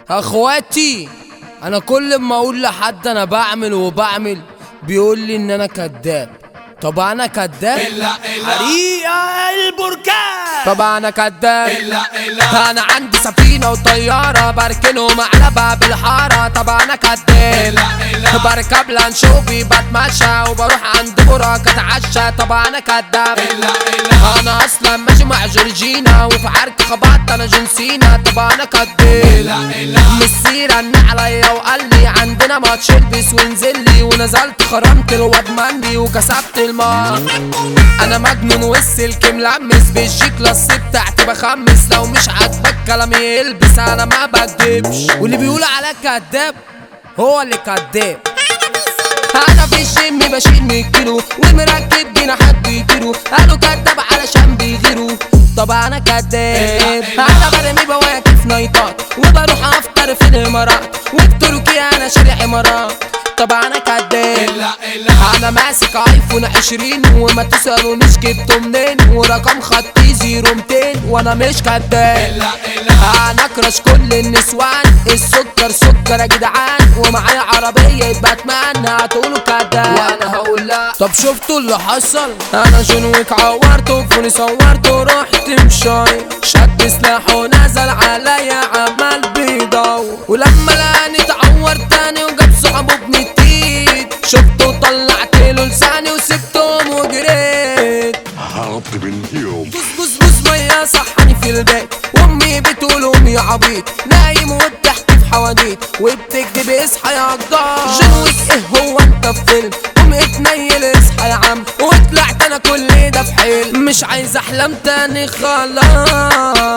اخواتي انا كل ما اقول لحد انا بعمل وبعمل بيقول لي ان انا كذاب طب انا كذاب حريقة البركان طب انا كذاب إلا إلا انا عندي سفينة وطيارة بركنهم على باب الحارة طب انا كداب إلا بركب لانشوبي بتمشى وبروح عند براك اتعشى طب انا كداب إلا إلا انا اصلا ماشي مع جورجينا وفي عرك خبطت انا جنسينا طب انا كداب إلا إلا مسير رن عليا وقال لي عندنا ماتش البس وانزل لي ونزلت خرمت الواد مندي وكسبت المار انا مجنون والسلك ملمس بالجي كلاس بتاعتي بخمس لو مش عاجبك كلامي يلبس انا ما بكدبش واللي بيقول عليا كداب هو اللي كداب انا في الجيم بشيل 100 كيلو ومركب جناحات بيطيروا قالوا كداب علشان بيغيروا طب انا كداب انا برمي بواكب في نايتات وبروح افطر في الامارات وبتركيا انا شاري عمارات طب انا كداب إلا إلا انا ماسك ايفون 20 وما تسالونيش جبته منين ورقم خطي زيرو 200 وانا مش كداب إلا إلا انا اكرش كل النسوان السكر سكر يا جدعان ومعايا عربيه باتمان هتقولوا كداب وانا هقول لا طب شفتوا اللي حصل انا جون ويك عورته فوني صورته رحت مشاي شد سلاحه ونزل عليا عمال بيدور ولما لقاني اتعور تاني وجاب صحابه بنتيت شفته وطلعت له لساني وسبتهم وجريت I've been healed. بص بص بص مية صحاني في البيت وامي بتقول امي عبيط نايم وبتحكي في حواديت وبتكتب اصحى يا جدار جنوك ايه هو انت في فيلم قوم اتنيل اصحى يا عم وطلعت انا كل ده في حيل مش عايز احلام تاني خلاص